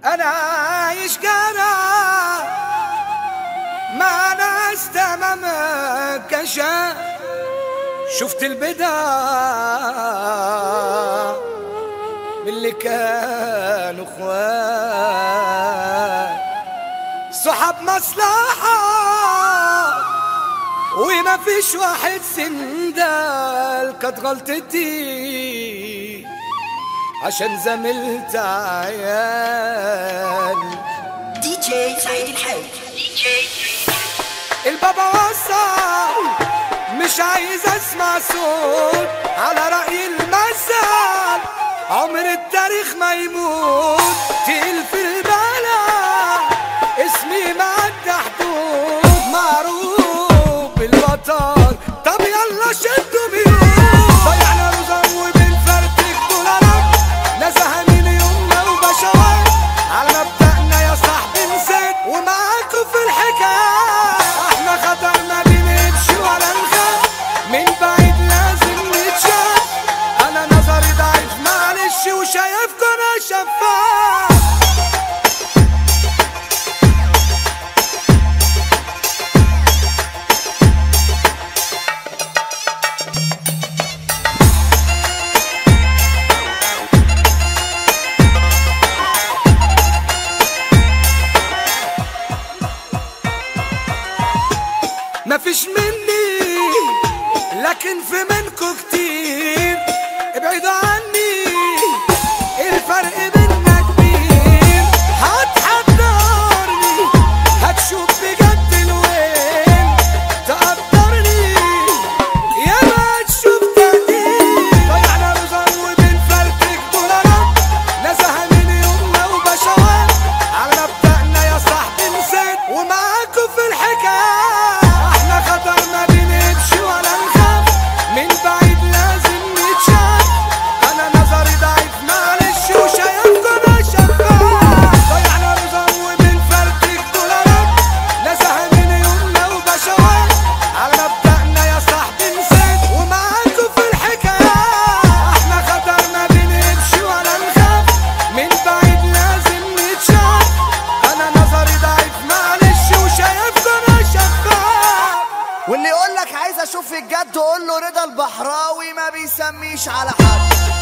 انا عايش جرى مع ناس تمام كشا شفت البدع من اللي كانوا اخوان صحاب مصلحة وما فيش واحد سندال كانت غلطتي عشان زملت عيال دي جي سعيد الحي البابا وصل مش عايز اسمع صوت على رأي المثل عمر التاريخ ما يموت تقيل في البلد اسمي معدى حدود معروف بالبطل طب يلا شدوا ميول ضيعنا رزق وبنفرتك دولارات نزهة من يومنا وبشوات على مبدأنا يا صاحبي نسيت ومعاكم في الحكاية احنا خطر ما بنمشي ولا نخاف من بعيد لازم نتشاف انا نظري ضعيف معلش وشايفكم انا شفاف مفيش مني لكن في منكو كتير ابعدوا عني الفرق بينا كبير هتحضرني هتشوف بجد الوين تقدرني يا ما تشوف تقدير ضيعنا رزق وبنفرتك دولارات نزهة من يومنا وبشوات على مبدأنا يا صاحبي نسيت ومعاكم في الحكاية احنا خطر ما بنمشي ولا نخاف من بعيد لازم نتشاف انا نظري ضعيف معلش وشايفكم انا شفاف ضيعنا رزق وبنفرتك دولارات نزهة من يومنا وبشوات على مبدأنا يا صاحبي نسيت ومعاكم في الحكاية احنا خطر ما بنمشي ولا نخاف من بعيد لازم نتشاف انا نظري ضعيف معلش وشايفكم انا شفاف واللي يقول لك عايز اشوف الجد قول له رضا البحراوي ما بيسميش على حد